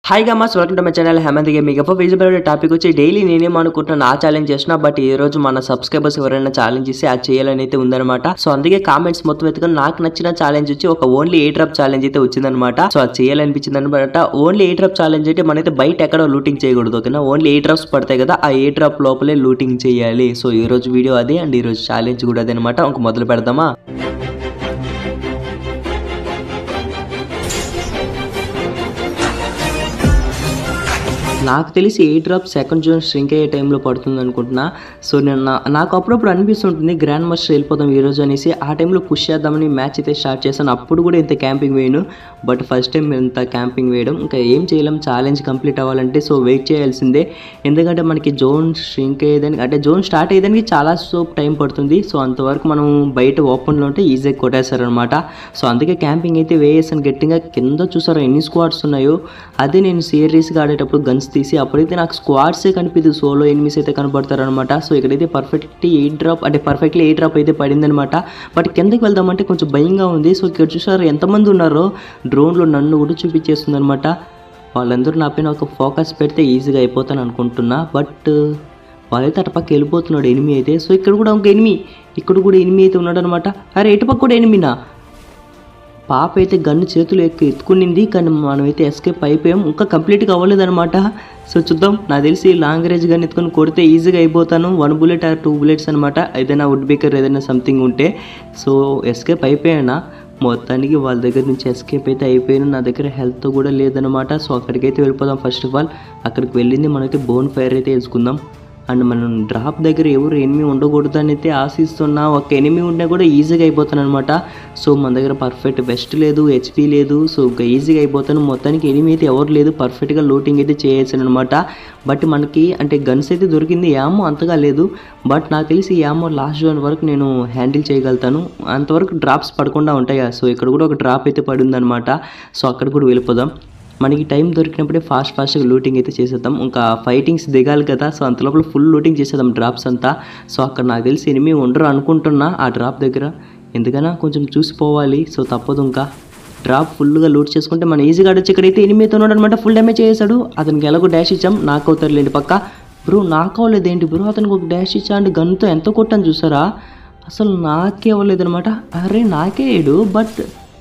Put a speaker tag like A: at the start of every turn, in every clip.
A: hi gamers welcome to my channel Hemanth gaming ఇప్పుడు visible topic వచ్చి daily నేనేం అనుకుంటున్నా నా ఛాలెంజ్ చేసిన బట్ ఈ రోజు మన సబ్స్క్రైబర్స్ ఎవరైనా ఛాలెంజ్ చేసి అది చేయాలని అయితే ఉందన్నమాట సో అందుకే కామెంట్స్ మొత్తం ఎత్తుకొని నాకు నచ్చిన ఛాలెంజ్ వచ్చి ఒక ఓన్లీ ఏ డ్రాప్ ఛాలెంజ్ అయితే వచ్చిందనమాట సో అది చేయాలనిపించింది అనమాట ఓన్లీ ఏ డ్రాప్ ఛాలెంజ్ అయితే మనైతే బయట ఎక్కడ లూటింగ్ చేయకూడదు ఓకేనా ఓన్లీ ఏ డ్రాప్స్ పడతాయి కదా ఆ ఏ డ్రాప్ లోపలే లూటింగ్ చేయాలి సో ఈ రోజు వీడియో అదే అండ్ ఈ రోజు ఛాలెంజ్ కూడా అదే అనమాట ఒక మొదలు పెడదామా నాకు తెలిసి ఏ డ్రాప్ సెకండ్ జోన్ స్ట్రింక్ అయ్యే టైంలో పడుతుంది అనుకుంటున్నా సో నేను నా- నాకు అప్పుడప్పుడు అనిపిస్తుంటుంది గ్రాండ్ మాస్టర్ వెళ్ళిపోదాం ఈ రోజు అనేసి ఆ టైంలో పుష్ చేద్దామని మ్యాచ్ అయితే స్టార్ట్ చేశాను అప్పుడు కూడా ఇంత క్యాంపింగ్ వేయను బట్ ఫస్ట్ టైం ఇంత క్యాంపింగ్ వేయడం ఇంకా ఏం చేయలేం ఛాలెంజ్ కంప్లీట్ అవ్వాలంటే సో వెయిట్ చేయాల్సిందే ఎందుకంటే మనకి జోన్ స్ట్రింక్ అయ్యేదానికి అంటే జోన్ స్టార్ట్ అయ్యేదానికి చాలా సోప్ టైం పడుతుంది సో అంతవరకు మనం బయట ఓపెన్లో ఉంటే ఈజీగా కొట్టేస్తారనమాట సో అందుకే క్యాంపింగ్ అయితే వేయేసాను గట్టిగా కింద చూసారా ఎన్ని స్క్వాడ్స్ ఉన్నాయో అదే నేను సీరియస్గా ఆడేటప్పుడు గన్స్ తీసి అప్పుడైతే నాకు స్క్వాడ్సే కనిపిదు సోలో ఎనిమిస్ అయితే కనపడతారనమాట సో ఇక్కడైతే పర్ఫెక్ట్ ఎయిట్ డ్రాప్ అంటే పర్ఫెక్ట్లీ ఎయిట్ డ్రాప్ అయితే పడిందనమాట బట్ కిందకి వెళ్దామంటే కొంచెం భయంగా ఉంది సో ఇక్కడ చూసారు ఎంతమంది ఉన్నారో డ్రోన్లో నన్ను కూడా చూపించేస్తుంది అనమాట వాళ్ళందరూ నా పైన ఒక ఫోకస్ పెడితే ఈజీగా అయిపోతాను అనుకుంటున్నా బట్ వాళ్ళైతే అటుపక్క వెళ్ళిపోతున్నాడు ఎనిమి అయితే సో ఇక్కడ కూడా ఒక ఎనిమి ఇక్కడ కూడా ఎనిమి అయితే ఉన్నాడు అనమాట అరే ఇటుపక్క కూడా ఎనిమినా పాప అయితే గన్ను చేతులు ఎక్కి ఎత్తుకునింది కానీ మనమైతే ఎస్కేప్ అయిపోయాం ఇంకా కంప్లీట్గా అవ్వలేదన్నమాట సో చూద్దాం నాకు తెలిసి లాంగ్ రేంజ్ గన్ ఎత్తుకొని కొడితే ఈజీగా అయిపోతాను one bullet or two bullets అనమాట ఏదైనా వుడ్ బేకర్ ఏదైనా సంథింగ్ ఉంటే సో ఎస్కేప్ అయిపోయానా మొత్తానికి వాళ్ళ దగ్గర నుంచి ఎస్కేప్ అయితే అయిపోయాను నా దగ్గర హెల్త్ కూడా లేదనమాట సో అక్కడికైతే వెళ్ళిపోదాం ఫస్ట్ ఆఫ్ ఆల్ అక్కడికి వెళ్ళింది మనమైతే బోన్ ఫైర్ అయితే వేసుకుందాం అండ్ మనం డ్రాప్ దగ్గర ఎవరు ఎనిమి ఉండకూడదు అని అయితే ఆశిస్తున్నా ఒక ఎనిమి ఉన్నా కూడా ఈజీగా అయిపోతాను అనమాట సో మన దగ్గర పర్ఫెక్ట్ బెస్ట్ లేదు హెచ్పి లేదు సో ఇంకా ఈజీగా అయిపోతాను మొత్తానికి ఎనిమి అయితే ఎవరు లేదు పర్ఫెక్ట్గా లూటింగ్ అయితే చేయొచ్చు అనమాట బట్ మనకి అంటే గన్స్ అయితే దొరికింది యామో అంతగా లేదు బట్ నాకు తెలిసి యామో లాస్ట్ జోన్ వరకు నేను హ్యాండిల్ చేయగలుగుతాను అంతవరకు డ్రాప్స్ పడకుండా ఉంటాయి సో ఇక్కడ కూడా ఒక డ్రాప్ అయితే పడిందనమాట సో అక్కడ కూడా వెళ్ళిపోదాం మనకి టైం దొరికినప్పుడే ఫాస్ట్ ఫాస్ట్గా లూటింగ్ అయితే చేసేద్దాం ఇంకా ఫైటింగ్స్ దిగాలి కదా సో అంత లోపల ఫుల్ లూటింగ్ చేసేద్దాం డ్రాప్స్ అంతా సో అక్కడ నాకు తెలిసి ఎనిమి ఉండరు అనుకుంటున్నా ఆ డ్రాప్ దగ్గర ఎందుకైనా కొంచెం చూసిపోవాలి సో తప్పదు ఇంకా డ్రాప్ ఫుల్గా లూట్ చేసుకుంటే మనం ఈజీగా ఆడొచ్చు ఇక్కడైతే ఎనిమిది ఉన్నాడు అనమాట ఫుల్ డ్యామేజ్ చేసాడు అతనికి ఎలాగో డాష్ ఇచ్చాం నాకు అవుతారులేండి పక్క బ్రో నాకు అవ్వలేదు ఏంటి బ్రో అతనికి ఒక డాష్ ఇచ్చా అండి గన్తో ఎంత కొట్టాను చూసారా అసలు నాకే అవ్వలేదు అనమాట అరే నాకే ఏడు బట్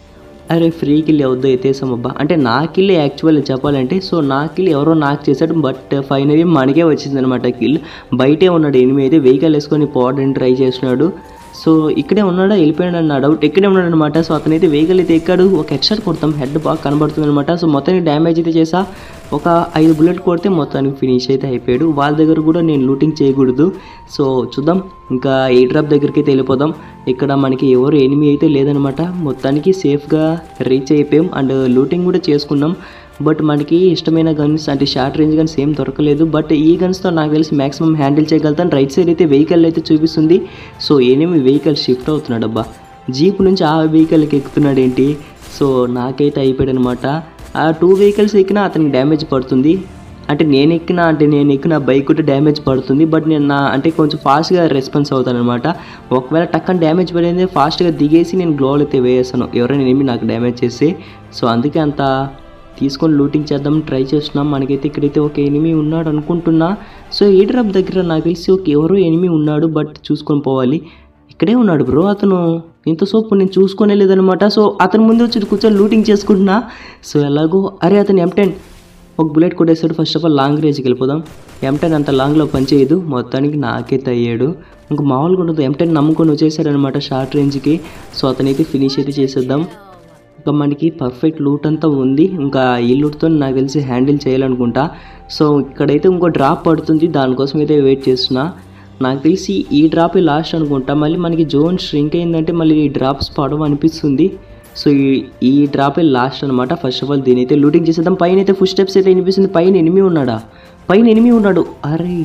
A: అరే ఫ్రీ కిల్ వద్దు ఎత్తేసాం అబ్బా అంటే నా కిల్ యాక్చువల్ చెప్పాలంటే సో నా కిల్ ఎవరో నాకు చేశాడు బట్ ఫైనలీ మనకే వచ్చింది అనమాట కిల్ బయటే ఉన్నాడు ఎనిమిది అయితే వెహికల్ వేసుకొని పోవడానికి ట్రై చేస్తున్నాడు సో ఇక్కడే ఉన్నాడా వెళ్ళిపోయాడు అన్న డౌట్ ఇక్కడే ఉన్నాడు అనమాట సో అతనైతే వెహికల్ అయితే ఎక్కాడు ఒక హెడ్ కొడతాం హెడ్ బాగా కనబడుతుంది అనమాట సో మొత్తానికి డ్యామేజ్ అయితే చేసా ఒక ఐదు బుల్లెట్ కొడితే మొత్తానికి ఫినిష్ అయితే అయిపోయాడు వాళ్ళ దగ్గర కూడా నేను లూటింగ్ చేయకూడదు సో చూద్దాం ఇంకా ఏ డ్రాప్ దగ్గరికి అయితే వెళ్ళిపోదాం ఇక్కడ మనకి ఎవరు ఎనిమి అయితే లేదనమాట మొత్తానికి సేఫ్గా రీచ్ అయిపోయాం అండ్ లూటింగ్ కూడా చేసుకున్నాం బట్ మనకి ఇష్టమైన గన్స్ అంటే షార్ట్ రేంజ్ గన్స్ ఏం దొరకలేదు బట్ ఈ గన్స్తో నాకు తెలిసి మాక్సిమం హ్యాండిల్ చేయగలుగుతాను రైట్ సైడ్ అయితే వెహికల్ అయితే చూపిస్తుంది సో ఎనిమి వెహికల్ షిఫ్ట్ అవుతున్నాడు అబ్బా జీప్ నుంచి ఆ వెహికల్కి ఎక్కుతున్నాడు ఏంటి సో నాకైతే అయిపోయాడు అనమాట ఆ టూ వెహికల్స్ ఎక్కినా అతనికి డ్యామేజ్ పడుతుంది అంటే నేను ఎక్కిన అంటే నేను ఎక్కిన బైక్ కూడా డ్యామేజ్ పడుతుంది బట్ నేను నా అంటే కొంచెం ఫాస్ట్గా రెస్పాన్స్ అవుతాను అనమాట ఒకవేళ టక్కన డ్యామేజ్ పడింది ఫాస్ట్గా దిగేసి నేను గ్లోవల్ అయితే వేసేస్తాను ఎవరైనా ఏమి నాకు డ్యామేజ్ చేసి సో అందుకే అంత తీసుకొని లూటింగ్ చేద్దాం ట్రై చేస్తున్నాం మనకైతే ఇక్కడైతే ఒక ఎనిమి ఉన్నాడు అనుకుంటున్నా సో ఈ డ్రాప్ దగ్గర నాకు తెలిసి ఒక ఎవరో ఎనిమి ఉన్నాడు బట్ చూసుకొని పోవాలి ఇక్కడే ఉన్నాడు బ్రో అతను ఇంత సోపు నేను చూసుకునే లేదనమాట సో అతని ముందు వచ్చి కూర్చొని లూటింగ్ చేసుకుంటున్నా సో ఎలాగో అరే అతను ఎంటెన్ ఒక బుల్లెట్ కొట్టేస్తాడు ఫస్ట్ ఆఫ్ ఆల్ లాంగ్ రేంజ్కి వెళ్ళిపోదాం ఎంటెన్ అంత లాంగ్లో పనిచేయదు మొత్తానికి నాకే తయ్యాడు ఇంక మామూలుగా ఉండదు ఎంటెన్ నమ్ముకొని వచ్చేసాడనమాట షార్ట్ రేంజ్కి సో అతనైతే ఫినిష్ అయితే చేసేద్దాం ఇంకా మనకి పర్ఫెక్ట్ లూట్ అంతా ఉంది ఇంకా ఈ లూట్తో నాకు తెలిసి హ్యాండిల్ చేయాలనుకుంటా సో ఇక్కడైతే ఇంకో డ్రాప్ పడుతుంది దానికోసం అయితే వెయిట్ చేస్తున్నా నాకు తెలిసి ఈ డ్రాపే లాస్ట్ అనుకుంటా మళ్ళీ మనకి జోన్ ష్రింక్ అయిందంటే మళ్ళీ ఈ డ్రాప్స్ పడవ అనిపిస్తుంది సో ఈ ఈ డ్రాపే లాస్ట్ అనమాట ఫస్ట్ ఆఫ్ ఆల్ దీని అయితే లూటింగ్ చేసేద్దాం పైన అయితే ఫుల్ స్టెప్స్ అయితే వినిపిస్తుంది పైన ఎనిమి ఉన్నాడా పైన ఎనిమి ఉన్నాడు అరే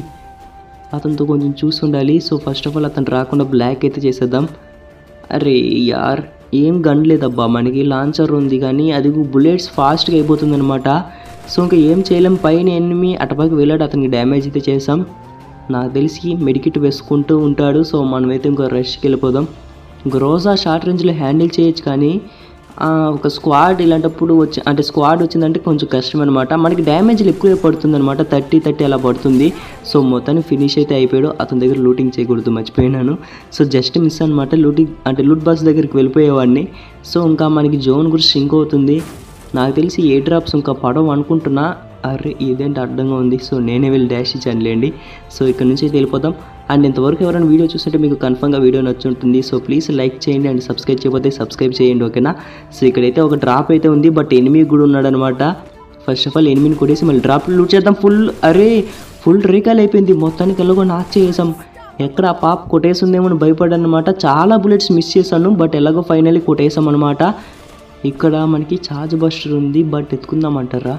A: అతనితో కొంచెం చూసి ఉండాలి సో ఫస్ట్ ఆఫ్ ఆల్ అతను రాకుండా బ్లాక్ అయితే చేసేద్దాం అరే యార్ ఏం గన్ లేదబ్బా మనకి లాంచర్ ఉంది కానీ అది బుల్లెట్స్ ఫాస్ట్గా అయిపోతుంది అనమాట సో ఇంకా ఏం చేయలేం పైన ఎనిమి అటుపైకి వెళ్ళాడు అతనికి డ్యామేజ్ అయితే చేసాం నాకు తెలిసి మెడికిట్ వేసుకుంటూ ఉంటాడు సో మనమైతే ఇంకో రష్కి వెళ్ళిపోదాం ఇంకో రోజా షార్ట్ రేంజ్లో హ్యాండిల్ చేయొచ్చు కానీ ఆ, ఒక స్క్వాడ్ ఇలాంటప్పుడు వచ్చి అంటే స్క్వాడ్ వచ్చిందంటే కొంచెం కష్టం అనమాట మనకి డ్యామేజ్లు ఎక్కువే పడుతుంది అనమాట థర్టీ థర్టీ అలా పడుతుంది సో మొత్తాన్ని ఫినిష్ అయితే అయిపోయాడు అతని దగ్గర లూటింగ్ చేయకూడదు మర్చిపోయినాను సో జస్ట్ మిస్ అనమాట లూటింగ్ అంటే లూట్ బాక్స్ దగ్గరికి వెళ్ళిపోయేవాడిని సో ఇంకా మనకి జోన్ కూడా సింక్ అవుతుంది నాకు తెలిసి ఏ డ్రాప్స్ ఇంకా పడవు అనుకుంటున్నా అరే ఇదేంటి అడ్డంగా ఉంది సో నేనే వెళ్ళి డాష్ ఇచ్చానులేండి సో ఇక్కడ నుంచి అయితే వెళ్ళిపోదాం అండ్ ఇంతవరకు ఎవరైనా వీడియో చూస్తుంటే మీకు కన్ఫర్మ్గా వీడియో నచ్చుంటుంది సో ప్లీజ్ లైక్ చేయండి అండ్ సబ్స్క్రైబ్ చేయకపోతే సబ్స్క్రైబ్ చేయండి ఓకేనా సో ఇక్కడైతే ఒక డ్రాప్ అయితే ఉంది బట్ ఎనిమిది కూడా ఉన్నాడనమాట ఫస్ట్ ఆఫ్ ఆల్ ఎనిమిది కొట్టేసి మళ్ళీ డ్రాప్ లూట్ చేద్దాం ఫుల్ అరే ఫుల్ రీకాల్ అయిపోయింది మొత్తానికి ఎలాగో నాకు చేసాం ఎక్కడ ఆ పాప కొట్టేసిందేమో అని భయపడ్డాను అనమాట చాలా బుల్లెట్స్ మిస్ చేశాను బట్ ఎలాగో ఫైనల్లీ కొట్టేసాం అనమాట ఇక్కడ మనకి ఛార్జ్ బస్టర్ ఉంది బట్ ఎత్తుకుందామంటారా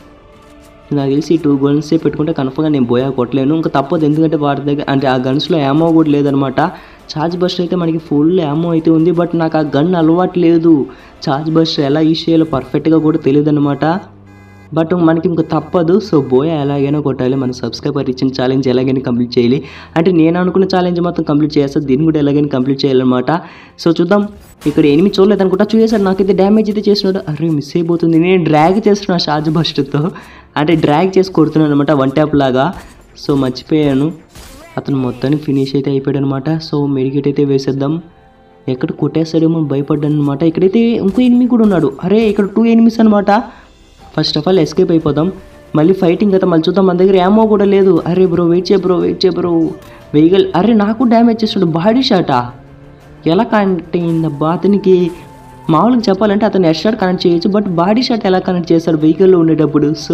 A: నాకు తెలిసి టూ గన్సే పెట్టుకుంటే కన్ఫర్మ్గా నేను బోయా కొట్టలేను ఇంకా తప్పదు ఎందుకంటే వాటి దగ్గర అంటే ఆ గన్స్లో యామో కూడా లేదనమాట ఛార్జ్ బస్టర్ అయితే మనకి ఫుల్ యామో అయితే ఉంది బట్ నాకు ఆ గన్ అలవాటు లేదు ఛార్జ్ బస్టర్ ఎలా యూస్ చేయాలో పర్ఫెక్ట్గా కూడా తెలియదు అనమాట బట్ మనకి ఇంకా తప్పదు సో బోయా ఎలాగైనా కొట్టాలి మన సబ్స్క్రైబర్ ఇచ్చిన ఛాలెంజ్ ఎలాగైనా కంప్లీట్ చేయాలి అంటే నేను అనుకున్న ఛాలెంజ్ మొత్తం కంప్లీట్ చేస్తా దీన్ని కూడా ఎలాగైనా కంప్లీట్ చేయాలన్నమాట సో చూద్దాం ఇక్కడ ఎనిమిది చూడలేదు అనుకుంటా చూసేసాడు నాకైతే డ్యామేజ్ అయితే చేసినాడు అరే మిస్ అయిపోతుంది నేను డ్రాగ్ చేస్తున్నా షార్జ్ బస్ట్తో అంటే డ్రాగ్ చేసి కొడుతున్నాను అనమాట వన్ ట్యాప్ లాగా సో మర్చిపోయాను అతను మొత్తాన్ని ఫినిష్ అయితే అయిపోయాడు అనమాట సో మెడికేట్ అయితే వేసేద్దాం ఎక్కడ కొట్టేస్తాడేమో అని భయపడ్డాను అనమాట ఇక్కడైతే ఇంకో ఎనిమి కూడా ఉన్నాడు అరే ఇక్కడ టూ ఎనిమిస్ అనమాట ఫస్ట్ ఆఫ్ ఆల్ ఎస్కేప్ అయిపోదాం మళ్ళీ ఫైటింగ్ అయితే మళ్ళీ చూద్దాం మన దగ్గర ఏమో కూడా లేదు అరే బ్రో వెయిట్ చేయ బ్రో వెయిట్ చేయ బ్రో వెహికల్ అరే నాకు డ్యామేజ్ చేస్తాడు బాడీ షాటా ఎలా కనెక్ట్ అయిందబ్బా అతనికి మామూలుగా చెప్పాలంటే అతను హెడ్ షాట్ కనెక్ట్ చేయొచ్చు బట్ బాడీ షాట్ ఎలా కనెక్ట్ చేస్తాడు వెహికల్లో ఉండేటప్పుడు సో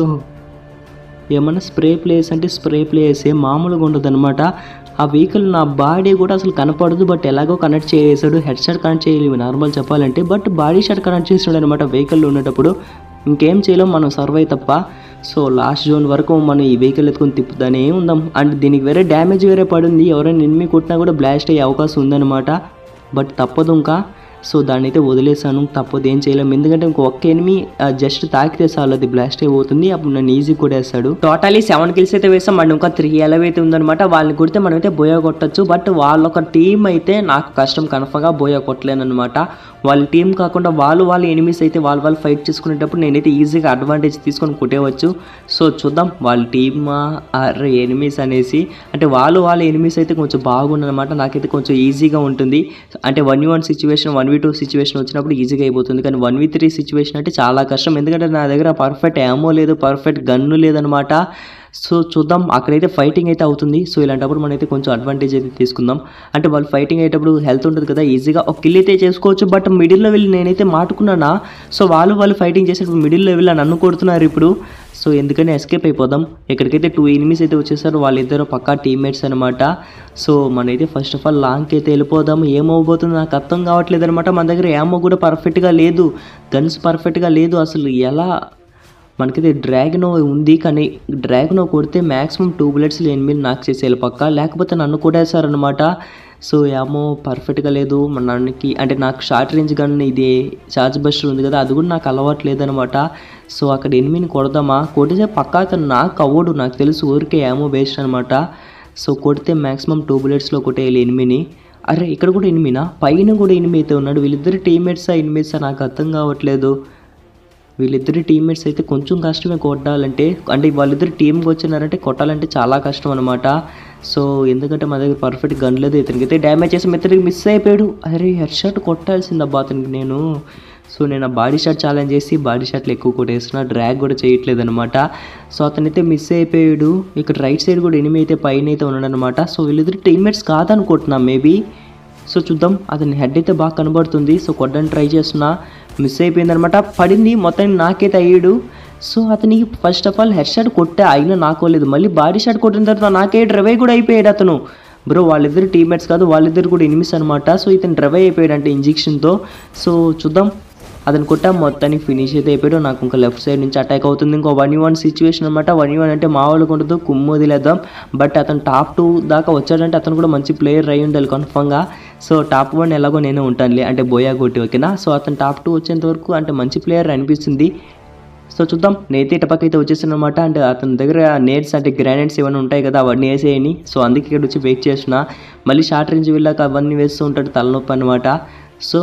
A: ఏమన్నా స్ప్రే ప్లేస్ అంటే స్ప్రే ప్లేస్ ఏం మామూలుగా ఉండదు అనమాట ఆ వెహికల్ నా బాడీ కూడా అసలు కనపడదు బట్ ఎలాగో కనెక్ట్ చేసాడు హెడ్ షాట్ కనెక్ట్ చేయలేము నార్మల్ చెప్పాలంటే బట్ బాడీ షాట్ కనెక్ట్ చేసాడు అనమాట వెహికల్లో ఉండేటప్పుడు ఇంకేం చేయలేం మనం సర్వై తప్ప సో లాస్ట్ జోన్ వరకు మనం ఈ వెహికల్ ఎత్తుకొని తిప్పుతానే ఉందాం అండ్ దీనికి వేరే డ్యామేజ్ వేరే పడింది ఎవరైనా ఎనిమి కొట్టినా కూడా బ్లాస్ట్ అయ్యే అవకాశం ఉందన్నమాట బట్ తప్పదు ఇంకా సో దాన్ని అయితే వదిలేసాను తప్పదు ఏం చేయలేము ఎందుకంటే ఇంకో ఒక్క ఎనిమి జస్ట్ తాకితే చాలు అది బ్లాస్ట్ అయిపోతుంది అప్పుడు నన్ను ఈజీ కొట్టేస్తాడు టోటలీ సెవెన్ కిల్స్ అయితే వేసాం అండ్ ఇంకా త్రీ ఎలవ్ అయితే ఉందన్నమాట వాళ్ళని కొడితే మనం అయితే బోయా కొట్టచ్చు బట్ వాళ్ళొక టీం అయితే నాకు కష్టం కన్ఫర్మ్గా బోయా కొట్టలేనమాట వాళ్ళ టీం కాకుండా వాళ్ళు వాళ్ళ ఎనిమిస్ అయితే వాళ్ళు వాళ్ళు ఫైట్ చేసుకునేటప్పుడు నేనైతే ఈజీగా అడ్వాంటేజ్ తీసుకొని కొట్టేవచ్చు సో చూద్దాం వాళ్ళ టీమా ఆర్ ఎనిమిస్ అనేసి అంటే వాళ్ళు వాళ్ళ ఎనిమిస్ అయితే కొంచెం బాగుందన్నమాట నాకైతే కొంచెం ఈజీగా ఉంటుంది అంటే one one situation one v two situation వచ్చినప్పుడు ఈజీగా అయిపోతుంది కానీ వన్ వీ త్రీ సిచ్యువేషన్ అంటే చాలా కష్టం ఎందుకంటే నా దగ్గర పర్ఫెక్ట్ యామో లేదు పర్ఫెక్ట్ గన్ను లేదనమాట సో చూద్దాం అక్కడైతే ఫైటింగ్ అయితే అవుతుంది సో ఇలాంటప్పుడు మనమైతే కొంచెం అడ్వాంటేజ్ అయితే తీసుకుందాం అంటే వాళ్ళు ఫైటింగ్ అయ్యేటప్పుడు హెల్త్ ఉంటుంది కదా ఈజీగా ఒక కిల్ అయితే చేసుకోవచ్చు బట్ మిడిల్లో వెళ్ళి నేనైతే మాటుకున్నానా సో వాళ్ళు వాళ్ళు ఫైటింగ్ చేసేటప్పుడు మిడిల్లో వెళ్ళి నన్ను కొడుతున్నారు ఇప్పుడు సో ఎందుకని ఎస్కేప్ అయిపోదాం ఇక్కడికైతే టూ ఎనిమిస్ అయితే వచ్చేసారు వాళ్ళిద్దరు పక్కా టీమ్మేట్స్ అనమాట సో మనైతే ఫస్ట్ ఆఫ్ ఆల్ లాంగ్కి అయితే వెళ్ళిపోదాం ఏమవబోతుందో నాకు అర్థం కావట్లేదు అనమాట మన దగ్గర ఏమో కూడా పర్ఫెక్ట్గా లేదు గన్స్ పర్ఫెక్ట్గా లేదు అసలు ఎలా మనకైతే డ్రాగనో ఉంది కానీ డ్రాగనో కొడితే మ్యాక్సిమం టూ బుల్లెట్స్ ఎనిమిది నాకు చేసేయాలి పక్క లేకపోతే నన్ను కొట్టేశారనమాట సో ఏమో పర్ఫెక్ట్గా లేదు మన నన్నుకి అంటే నాకు షార్ట్ రేంజ్ గన్ ఇది చార్జ్ బస్టర్ ఉంది కదా అది కూడా నాకు అలవాటు లేదనమాట సో అక్కడ ఎనిమిదిని కొడదామా కొడితే పక్కా అతను నాకు అవ్వడు నాకు తెలుసు ఊరికే ఏమో వేస్ట్ అనమాట సో కొడితే మ్యాక్సిమం టూ బుల్లెట్స్లో కొట్టేయాలి ఎనిమిని అరే ఇక్కడ కూడా ఎనిమినా పైన కూడా ఎనిమిది అయితే ఉన్నాడు వీళ్ళిద్దరు టీమ్మేట్సా ఎనిమిట్సా నాకు అర్థం కావట్లేదు వీళ్ళిద్దరి టీమ్మేట్స్ అయితే కొంచెం కష్టమే కొట్టాలంటే అంటే వాళ్ళిద్దరు టీంకి వచ్చినారంటే కొట్టాలంటే చాలా కష్టం అనమాట సో ఎందుకంటే మా దగ్గర పర్ఫెక్ట్ గన్ లేదు ఇతనికైతే డ్యామేజ్ చేసి ఇతనికి మిస్ అయిపోయాడు అరే హెడ్ షాట్ కొట్టాల్సిందబ్బా అతనికి నేను సో నేను ఆ బాడీ షాట్ ఛాలెంజ్ చేసి బాడీ షాట్లు ఎక్కువ కొట్టేస్తున్నా డ్రాగ్ కూడా చేయట్లేదు అనమాట సో అతనైతే మిస్ అయిపోయాడు ఇక్కడ రైట్ సైడ్ కూడా ఎనిమి అయితే పైన అయితే ఉన్నాడు అనమాట సో వీళ్ళిద్దరు టీమ్మేట్స్ కాదనుకుంటున్నా మేబీ సో చూద్దాం అతని హెడ్ అయితే బాగా కనబడుతుంది సో కొట్టడానికి ట్రై చేస్తున్నా మిస్ అయిపోయింది అనమాట పడింది మొత్తం నాకైతే అయ్యాడు సో అతనికి first of all head shot కొట్టా అయినా నాకోలేదు మళ్ళీ బాడీ షాట్ కొట్టిన తర్వాత నాకే డ్రైవ్ కూడా అయిపోయాడు అతను బ్రో వాళ్ళిద్దరు టీమ్మేట్స్ కాదు వాళ్ళిద్దరు కూడా ఎనిమిస్ అనమాట సో ఇతను డ్రైవ్ అయిపోయాడు అంటే ఇంజెక్షన్తో సో చూద్దాం అతను కొట్టా మొత్తానికి ఫినిష్ అయితే అయిపోయాడు నాకు ఇంకా లెఫ్ట్ సైడ్ నుంచి అటాక్ అవుతుంది ఇంకో వన్ వన్ సిచ్యువేషన్ అనమాట వన్ వన్ అంటే మామూలుగా ఉండదు కుమ్ము వదిలేద్దాం బట్ అతను టాప్ టూ దాకా వచ్చాడంటే అతను కూడా మంచి ప్లేయర్ అయి ఉండాలి కన్ఫర్మ్గా సో టాప్ వన్ ఎలాగో నేనే ఉంటానులే అంటే బోయా కొట్టి ఓకేనా సో అతను టాప్ టూ వచ్చేంత వరకు అంటే మంచి ప్లేయర్ అనిపిస్తుంది సో చూద్దాం నేతే ఇటపక్క అయితే వచ్చేసానమాట అంటే అతని దగ్గర నేట్స్ అంటే గ్రానైట్స్ ఏమైనా ఉంటాయి కదా అవన్నీ వేసేయని సో అందుకే ఇక్కడ వచ్చి వెయిట్ చేసిన మళ్ళీ షార్ట్ రేంజ్ వెళ్ళాక అవన్నీ వేస్తూ ఉంటాడు తలనొప్పి అనమాట సో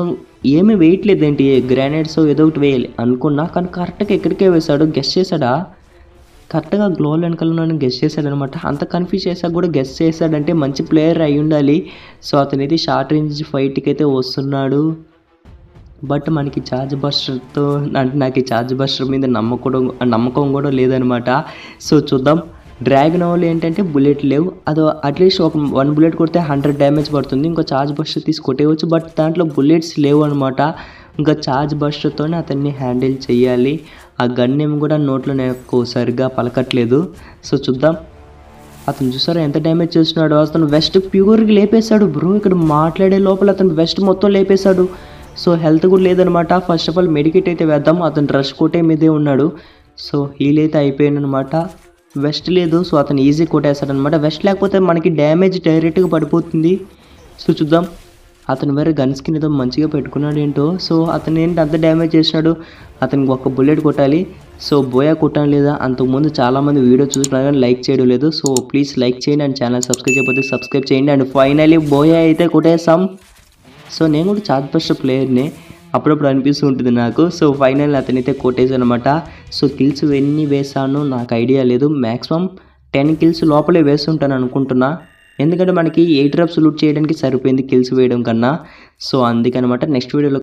A: ఏమీ వేయట్లేదు ఏంటి గ్రానైట్స్ ఏదో ఒకటి వేయాలి అనుకున్నా కానీ కరెక్ట్గా ఎక్కడికే వేశాడు గెస్ట్ చేశాడా కరెక్ట్గా గ్లోల్ వెనకాల గెస్ట్ చేశాడనమాట అంత కన్ఫ్యూజ్ చేశాక కూడా గెస్ట్ చేశాడంటే మంచి ప్లేయర్ అయి ఉండాలి సో అతనైతే షార్ట్ రేంజ్ ఫైట్కి అయితే వస్తున్నాడు బట్ మనకి ఛార్జ్ బస్టర్తో అంటే నాకు ఈ ఛార్జ్ బస్టర్ మీద నమ్మకం నమ్మకం కూడా లేదనమాట సో చూద్దాం డ్రాగన్ ఓవల్ ఏంటంటే బుల్లెట్ లేవు అది అట్లీస్ట్ ఒక వన్ బుల్లెట్ కొడితే హండ్రెడ్ డ్యామేజ్ పడుతుంది ఇంకో ఛార్జ్ బస్టర్ తీసి కొట్టేయచ్చు బట్ దాంట్లో బుల్లెట్స్ లేవు అనమాట ఇంకా ఛార్జ్ బస్టర్తోనే అతన్ని హ్యాండిల్ చేయాలి ఆ గన్ ఏమి కూడా నోట్లో నాకు సరిగ్గా పలకట్లేదు సో చూద్దాం అతను చూసారా ఎంత డ్యామేజ్ చేస్తున్నాడో అతను వెస్ట్ ప్యూర్గా లేపేశాడు బ్రో ఇక్కడ మాట్లాడే లోపల అతను వెస్ట్ మొత్తం లేపేశాడు సో హెల్త్ కూడా లేదనమాట ఫస్ట్ ఆఫ్ ఆల్ మెడికేట్ అయితే వేద్దాం అతను రష్ కొట్టే మీదే ఉన్నాడు సో హీల్ అయితే అయిపోయాడు అనమాట వెస్ట్ లేదు సో అతను ఈజీ కొట్టేస్తాడు అనమాట వెస్ట్ లేకపోతే మనకి డ్యామేజ్ డైరెక్ట్గా పడిపోతుంది సో చూద్దాం అతను వేరే గన్ స్కిన్ ఏదో మంచిగా పెట్టుకున్నాడు ఏంటో సో అతను ఏంటి అంత డ్యామేజ్ చేసినాడు అతనికి ఒక బుల్లెట్ కొట్టాలి సో బోయా కొట్టాలి లేదా అంతకుముందు చాలామంది వీడియో చూస్తున్నారు కానీ లైక్ చేయడం లేదు సో ప్లీజ్ లైక్ చేయండి అండ్ ఛానల్ సబ్స్క్రైబ్ చేయకపోతే సబ్స్క్రైబ్ చేయండి అండ్ ఫైనలీ బోయా అయితే కొట్టేసాం సో నేను కూడా చార్జ్ బస్టర్ ప్లేయర్ని అప్పుడప్పుడు అనిపిస్తూ ఉంటుంది నాకు సో ఫైనల్ అతనైతే కొట్టేసాను అనమాట సో కిల్స్ ఎన్ని వేసానో నాకు ఐడియా లేదు మ్యాక్సిమం టెన్ కిల్స్ లోపలే వేస్తుంటాను అనుకుంటున్నా ఎందుకంటే మనకి ఎయిట్ రప్స్ లూట్ చేయడానికి సరిపోయింది కిల్స్ వేయడం కన్నా సో అందుకనమాట నెక్స్ట్ వీడియోలో